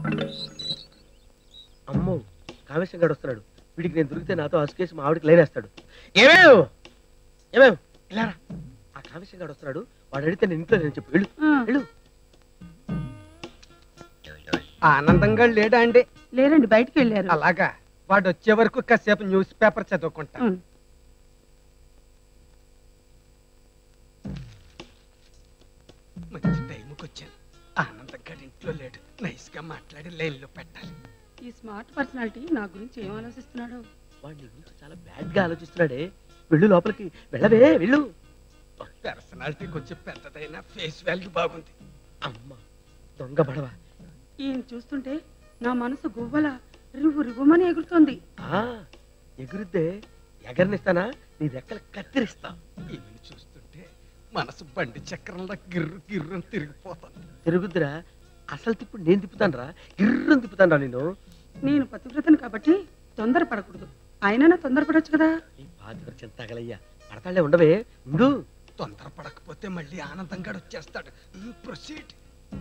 అమ్మో కామేశం గడు వస్తున్నాడు వీడికి నేను దొరికితే నాతో అసుకేసి మా ఆవిడకి లేనేస్తాడు ఏమేవ్ ఏమేవ్ ఇలా రా. ఆ కామేశం గడు వస్తున్నాడు వాడు అడిగితే నేను ఇంట్లో నేను చెప్పు వెళ్ళు వెళ్ళు ఆనందంగా లేడా అండి లేరండి బయటికి వెళ్ళారు అలాగా వాడు వచ్చే వరకు కాసేపు న్యూస్ పేపర్ చదువుకుంటా ఉమ్. మంచి టైంకి వచ్చాను ఆనందంగా ఇంట్లో లేడు నైస్ గా మాట్లాడి లైన్ లో పెట్టాలి ఈ స్మార్ట్ పర్సనాలిటీ నా గురించి ఏం ఆలోచిస్తున్నాడు వాడు నీ గురించి చాలా బ్యాడ్ గా ఆలోచిస్తున్నాడే వెళ్ళు లోపలికి వెళ్ళవే వెళ్ళు పర్సనాలిటీ కొంచెం పెద్దదైనా ఫేస్ వాల్యూ బాగుంది అమ్మ దొంగ పడవ ఈయన చూస్తుంటే నా మనసు గువ్వల రివ్వు రివ్వుమని ఎగురుతోంది ఆ, ఎగురుద్దే ఎగరనిస్తానా నీ రెక్కలు కత్తిరిస్తా ఈమెను చూస్తుంటే మనసు బండి చక్రంలో గిర్రు గిర్రు అని తిరిగిపోతాను తిరుగుద్దురా అసలు తిప్పుడు నేను తిప్పుతాను రా గిర్రం తిప్పుతాను రా నేను నేను పతివ్రతను కాబట్టి తొందరపడకూడదు అయినా నా తొందరపడొచ్చు కదా ఈ పాతివర చింతగలయ్యా పడతాళ్లే ఉండవే ఉండు తొందరపడకపోతే మళ్ళీ ఆనందంగా వచ్చేస్తాడు ప్రొసీడ్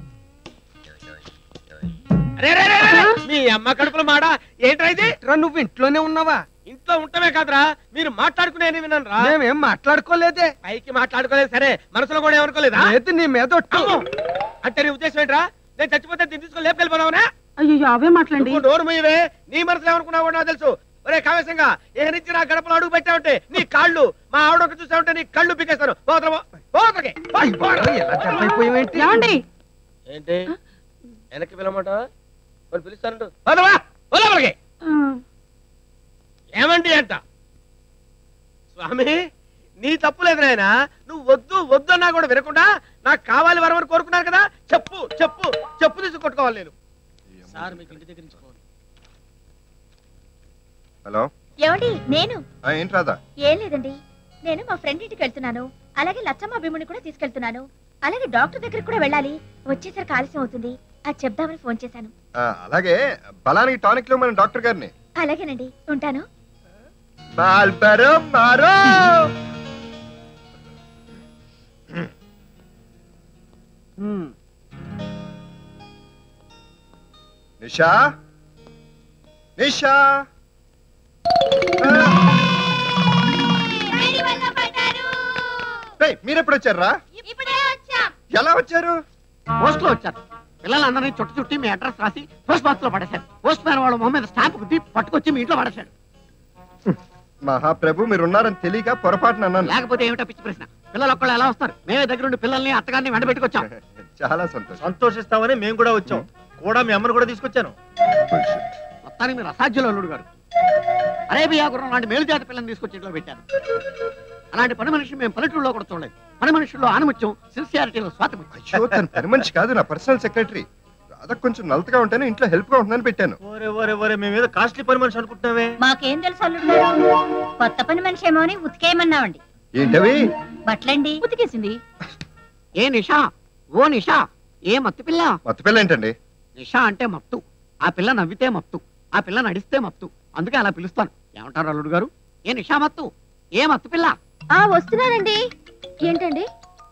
మీ అమ్మ కడుపులో మాడ ఏంట్రా ఇది నువ్వు ఇంట్లోనే ఉన్నావా ఇంట్లో ఉంటమే కాదురా మీరు మాట్లాడుకునే విన్నాను రా మేమేం మాట్లాడుకోలేదే పైకి మాట్లాడుకోలేదు సరే మనసులో కూడా ఏమనుకోలేదా లేదు నీ మీద ఒట్టు. అమ్మో! అంటే నీ ఉద్దేశం ఏంట్రా నేను చచ్చిపోతే దీన్ని తీసుకొని లేపుకెళ్ళిపోదావునా అయ్యో అవే మాట్లాడండి నువ్వు నోరు మూయవే నీ మనసులో ఏమనుకున్నావు కూడా నాకు తెలుసు ఒరే కావేశంగా ఏ నుంచి నా గడపలో అడుగు పెట్టావంటే నీ కాళ్ళు మా ఆవిడ ఒక చూసావంటే నీ కళ్ళు పీకేస్తాను పోతరమో పోతరకే అయ్ బాబోయ్, ఎలా దెబ్బైపోయావేంటి? ఏమండి ఏంటి వెనక్కి పిలవమాట మరి పిలుస్తానంటు పోతమా పోలవలకి ఆ, ఏమండి అంట స్వామి నీ తప్పు లేదు నాయన నువ్వు వద్దు వద్దు అన్నా కూడా వినకుండా నాకు కావాలి వరమని కోరుకున్నాను కదా చెప్పు చెప్పు చెప్పు తీసి కొట్టుకోవాలి నేను సార్ మీకు ఇంటి దగ్గర నుంచి ఫోన్. హలో ఏమండి నేను ఆ, ఏంటి రాదా ఏం లేదండి నేను మా ఫ్రెండ్ ఇంటికి వెళ్తున్నాను అలాగే లచ్చమ్మ భీముని కూడా తీసుకెళ్తున్నాను అలాగే డాక్టర్ దగ్గరికి కూడా వెళ్ళాలి వచ్చేసరికి ఆలస్యం అవుతుంది అది చెప్దామని ఫోన్ చేశాను ఆ, అలాగే బలానికి టానిక్ లో మన డాక్టర్ గారిని అలాగేనండి ఉంటాను బాల్బరో మారో నిషా నిషా మీరెప్పుడు వచ్చారా ఎలా వచ్చారు పోస్ట్ లో వచ్చారు పిల్లలందరినీ చుట్టు చుట్టి మీ అడ్రస్ రాసి పోస్ట్ బాక్స్ లో పడేశారు పోస్ట్ మ్యాన్ వాళ్ళ మొహం మీద స్టాంప్ గుద్ది పట్టుకొచ్చి మీ ఇంట్లో పడేశాడు మహాప్రభు మీరున్నారని తెలియక పొరపాటున అన్నాను లేకపోతే ఏమిటో పిచ్చి ప్రశ్న పిల్లలు ఒక్కళ్ళు ఎలా వస్తారు మేమే దగ్గరుండి పిల్లల్ని అత్తగారిని వెంట పెట్టుకొచ్చాం చాలా సంతోషం సంతోషిస్తామని మేము కూడా వచ్చాం కూడా మీ అమ్మని కూడా తీసుకొచ్చాను మొత్తానికి మీరు అసాధ్యులు అల్లుడు గారు అరేబియా గుర్రం లాంటి మేలుజాతి పిల్లని తీసుకొచ్చి ఇంట్లో పెట్టారు అలాంటి పని మనిషి మేము పల్లెటూరులో కూడా చూడలేదు పని మనుషుల్లో ఆనుముత్యం సిన్సియారిటీలో స్వాతముత్యం అయ్యో తన పని మనిషి కాదు నా పర్సనల్ సెక్రటరీ రాధ కొంచెం నలతగా ఉంటేనే ఇంట్లో హెల్ప్ గా ఉంటుందని పెట్టాను ఓరే ఓరే ఓరే మేము ఏదో కాస్ట్లీ పని మనిషి అనుకుంటున్నావే మాకేం తెలుసు అల్లుడు గారు కొత్త పని మనిషి ఏమో అని ఉతికేయమన్నామండి ఏంటవి బట్టలండి ఉతికేసింది ఏ నిషా ఓ నిషా ఏ మత్తు పిల్ల మత్తు పిల్ల ఏంటండి నిషా అంటే మత్తు ఆ పిల్ల నవ్వితే మత్తు ఆ పిల్ల నడిస్తే మత్తు అందుకే అలా పిలుస్తాను ఏమంటారు అల్లుడు గారు ఏ నిషా మత్తు ఏ మత్తు పిల్ల ఆ వస్తున్నానండి ఏంటండి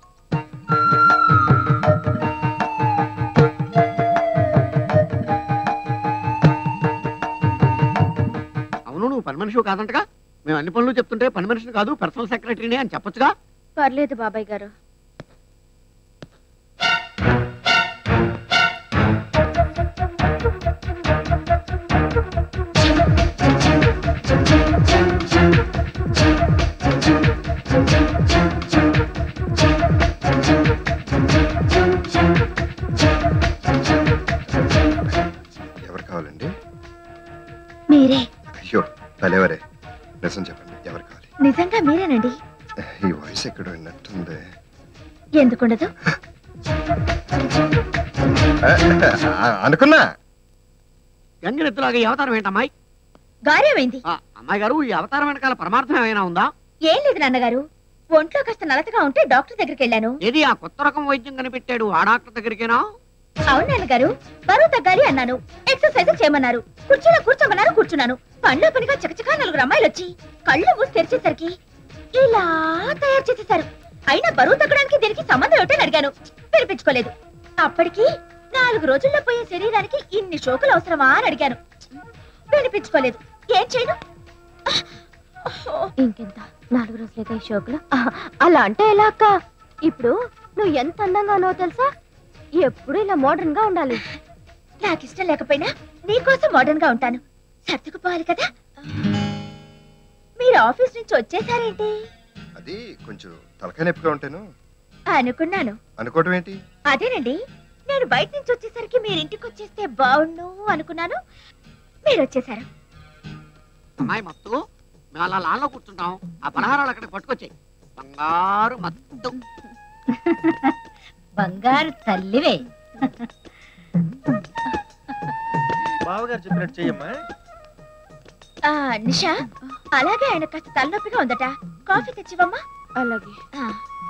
అవును నువ్వు పని మనిషి కాదంటగా మేము అన్ని పనులు చెప్తుంటే పని మనిషిని కాదు పర్సనల్ సెక్రటరీని అని చెప్పొచ్చుగా పర్లేదు బాబాయ్ గారు ఎవరు కావాలండి మీరే అయ్యో భలేవరే నిజం చెప్పండి ఎవరు కావాలి నిజంగా మీరేనండి ఈ వాయిస్ ఎక్కడో విన్నట్టుంది ఎందుకుండదు ఆ, అనుకున్నా గంగిరెద్దులాగా ఈ అవతారం ఏంటమ్మాయి గారేమైంది ఆ, అమ్మాయి గారు ఈ అవతారం వెనకాల పరమార్థం ఏమైనా ఉందా ఏం లేదు నాన్నగారు ఒంట్లో కాస్త నలతగా ఉంటే డాక్టర్ దగ్గరికి వెళ్ళాను ఏది ఆ కొత్త రకం వైద్యం కనిపెట్టాడు ఆ డాక్టర్ దగ్గరికేనా అవును నాన్నగారు బరువు తగ్గాలి అన్నాను ఎక్సర్సైజ్ చేయమన్నారు కుర్చీలో కూర్చోమన్నారు కూర్చున్నాను పనిలో పనిగా చకచకా నలుగురు అమ్మాయిలు వచ్చి కళ్ళు మూసి తెరిచేసరికి ఇలా తయారు చేసేశారు అయినా బరువు తగ్గడానికి దీనికి సంబంధం ఏమిటని అడిగాను వినిపించుకోలేదు అప్పటికి నాలుగు రోజుల్లో పోయే శరీరానికి ఇన్ని షోకులు అవసరమా అని అడిగాను వినిపించుకోలేదు ఏం చేయను ఇంకెంత నాలుగు రోజులైతే ఈ షోకులు ఆహా, అలా అంటే ఎలా అక్క ఇప్పుడు నువ్వు ఎంత అందంగా ఉన్నావో తెలుసా ఎప్పుడు ఇలా మోడర్న్ గా ఉండాలి నాకు ఇష్టం లేకపోయినా నీకోసం మోడర్న్ గా ఉంటాను సర్దుకుపోవాలి కదా మీరు ఆఫీస్ నుంచి వచ్చేసారేంటి అది కొంచెం తలకాయ నొప్పిగా ఉంటాను అనుకున్నాను అనుకోవటం ఏంటి అదేనండి నేను బయట నుంచి వచ్చేసరికి మీరు ఇంటికి వచ్చేస్తే బాగుండు అనుకున్నాను మీరు వచ్చేసారు అమ్మాయి మత్తు మేము అలా లాన్లో కూర్చుంటాం ఆ పలహారాలు అక్కడికి పట్టుకొచ్చాయి బంగారు మత్తు బంగారు తల్లివే బావగారు చెప్పినట్టు చెయ్యమ్మా ఆ, నిషా అలాగే ఆయన కాస్త తలనొప్పిగా ఉందట కాఫీ తెచ్చివమ్మా అలాగే ఆ.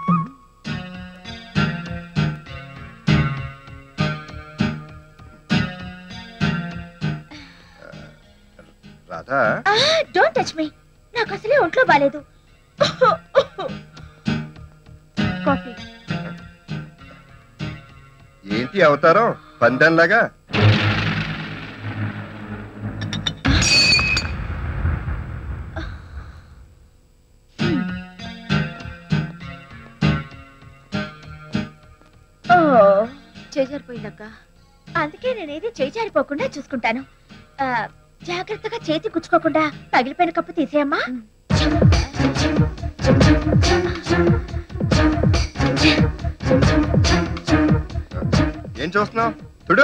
రాధా డోంట్ టచ్ మీ నాకు అసలే ఒంట్లో బాలేదు కాఫీ ఏంటి అవతారం పందెంలాగా ఓ చేజారిపోయిందక్క అందుకే నేనేది చేయి జారిపోకుండా చూసుకుంటాను ఆ, జాగ్రత్తగా చేతి గుచ్చుకోకుండా పగిలిపోయిన కప్పు తీసేయమ్మా ఏం చూస్తున్నావు చూడు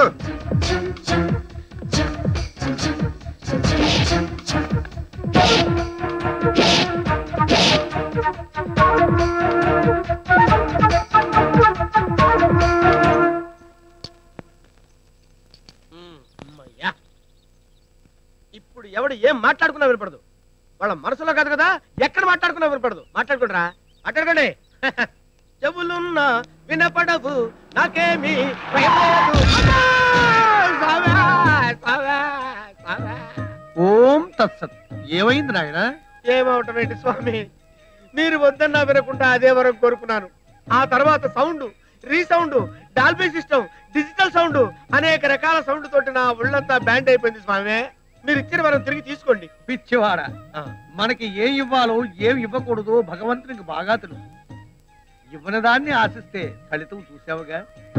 ఉమ్, అమ్మయ్యా. ఇప్పుడు ఎవడు ఏం మాట్లాడుకున్నా వినపడదు వాళ్ళ మనసులో కాదు కదా ఎక్కడ మాట్లాడుకున్నా వినపడదు మాట్లాడుకుంటారా మాట్లాడుకోండి చెవులున్నా వినపడవు నాకేమి భయం లేదు. అమ్మా! స్వామి! స్వామి! స్వామి! ఓం తత్సత్ ఏమైంది నాయన ఏమవటం ఏంటి స్వామి మీరు వద్దన్నా వినకుండా అదే వరకు కోరుకున్నాను ఆ తర్వాత sound resound Dolby system digital sound అనేక రకాల సౌండ్ తోటి నా ఒళ్ళంతా బ్యాండ్ అయిపోయింది స్వామి మీరు ఇచ్చిన వరం తిరిగి తీసుకోండి పిచ్చివాడా ఆ. మనకి ఏం ఇవ్వాలో ఏం ఇవ్వకూడదో భగవంతునికి బాగా తెలుసు ఇవ్వని దాన్ని ఆశిస్తే ఫలితం చూసావుగా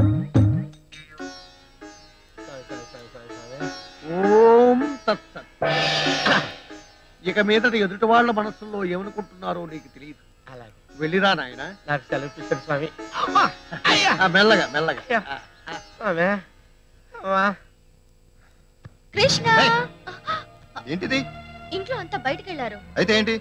ఓం తత్సత్ ఇక మీదట ఎదుటి వాళ్ళ మనసుల్లో ఏమనుకుంటున్నారో నీకు తెలియదు అలాగే వెళ్ళిరా నాయన నాకు సెలవు ఇచ్చారు స్వామి అమ్మా అయ్యా మెల్లగా మెల్లగా యా. ఆ, స్వామి అమ్మా కృష్ణ ఏంటిది ఇంట్లో అంతా బయటికి వెళ్ళారు అయితే ఏంటి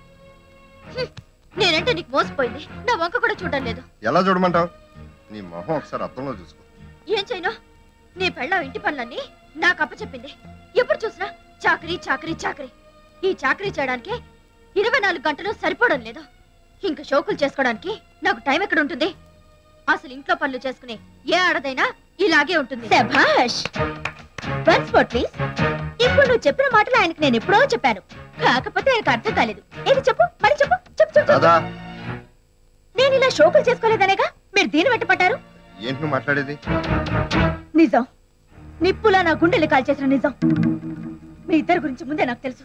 నేనంటే నీకు మోసపోయింది నా వంక కూడా చూడడం లేదు ఎలా చూడమంటావు నీ మొహం ఒకసారి అర్థంలో చూసుకో ఏం చేయను నీ పెళ్ళం ఇంటి పనులన్నీ నాకు అప్పచెప్పింది ఎప్పుడు చూసినా చాకరీ చాకరీ చాకరీ ఈ చాకరీ చేయడానికి ఇరవై నాలుగు గంటలు సరిపోవడం లేదు ఇంకా షోకులు చేసుకోవడానికి నాకు టైం ఎక్కడ ఉంటుంది అసలు ఇంట్లో పనులు చేసుకునే ఏ ఆడదైనా ఇలాగే ఉంటుంది శభాష్ వన్స్ మోర్ ప్లీజ్ ఇప్పుడు నువ్వు చెప్పిన మాటలు ఆయనకి నేను ఎప్పుడో చెప్పాను కాకపోతే ఆయనకు అర్థం కాలేదు ఏది చెప్పు మరి చెప్పు చెప్పు చెప్పు, చెప్పు రాధా నేను ఇలా షోకులు చేసుకోలేదనేగా మీరు దీని వెంట పడ్డారు ఏంటి నువ్వు మాట్లాడేది నిజం నిప్పులా నా గుండెలు కాల్చేసిన నిజం మీ ఇద్దరి గురించి ముందే నాకు తెలుసు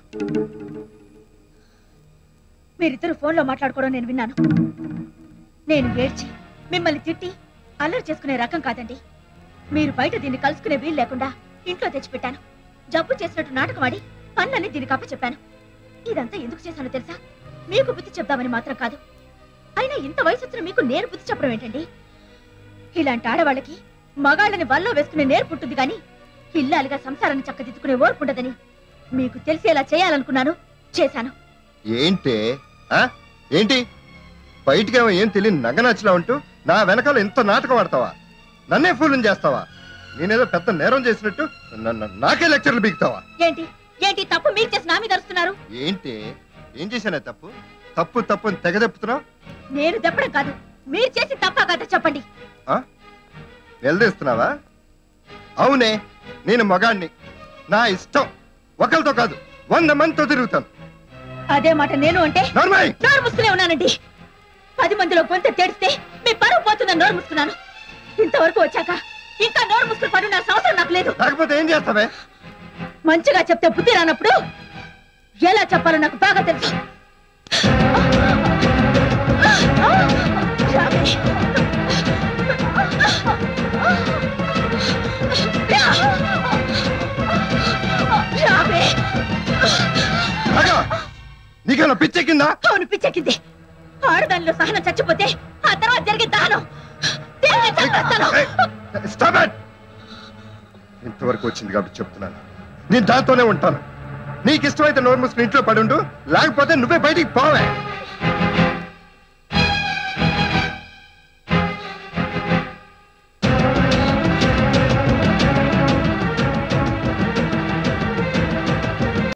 మీరిద్దరు ఫోన్లో మాట్లాడుకోవడం నేను విన్నాను నేను ఏడ్చి మిమ్మల్ని తిట్టి అల్లరి చేసుకునే రకం కాదండి మీరు బయట దీన్ని కలుసుకునే వీలు లేకుండా ఇంట్లో తెచ్చిపెట్టాను జబ్బు చేసినట్టు నాటకమాడి పనులన్నీ దీనికి అప్పచెప్పాను ఇదంతా ఎందుకు చేశానో తెలుసా మీకు బుద్ధి చెప్దామని మాత్రం కాదు అయినా ఇంత వయసు వచ్చిన మీకు నేను బుద్ధి చెప్పడం ఏంటండి ఇలాంటి ఆడవాళ్ళకి మగాళ్ళని వల్లో వేసుకునే నేర్పు ఉంటుంది గాని ఇల్లాలుగా సంసారాన్ని చక్కదిద్దుకునే ఓర్పు ఉండదని మీకు తెలిసేలా చేయాలనుకున్నాను చేశాను ఏంటే ఆ? ఏంటి బయటికేమో ఏం తెలియని నగనచ్చిలా ఉంటూ నా వెనకాల ఇంత నాటకం ఆడతావా నన్నే ఫూలం చేస్తావా నేనేదో పెద్ద నేరం చేసినట్టు నన్ను- నాకే లెక్చర్లు బీగుతావా ఏంటి ఏంటి తప్పు మీరు చేసి నా మీద అరుస్తున్నారు ఏంటి ఏం చేశానే తప్పు తప్పు తప్పు అని తెగదెప్పుతున్నావు నేను దెప్పడం కాదు మీరు చేసి తప్ప కదా చెప్పండి నిలదీస్తున్నావా అవునే నేను మగాణ్ణి నా ఇష్టం ఒకరితో కాదు వంద మందితో తిరుగుతాను అదే మాట నేను అంటే నార్మల్ నోరు మూసుకునే ఉన్నానండి పది మందిలో గొంత తెడిస్తే మీ పరువు పోతుందని నోరు మూసుకున్నాను ఇంతవరకు వచ్చాక ఇంకా నోరు ముసుకుని పడుండాల్సిన అవసరం నాకు లేదు లేకపోతే ఏం చేస్తావే మంచిగా చెప్తే బుద్ధి రానప్పుడు ఎలా చెప్పాలో నాకు బాగా తెలుసు రావే అగా నీకేమైనా పిచ్చెక్కిందా అవును పిచ్చెక్కింది ఆడదానిలో సహనం చచ్చిపోతే ఆ తర్వాత జరిగే దానం దేన్ని చంపేస్తాను స్టాప్ ఇట్ ఇంతవరకు వచ్చింది కాబట్టి చెప్తున్నాను నేను దాంతోనే ఉంటాను నీకు ఇష్టమైతే నోరు మూసుకుని ఇంట్లో పడి ఉండు లేకపోతే నువ్వే బయటికి పోవే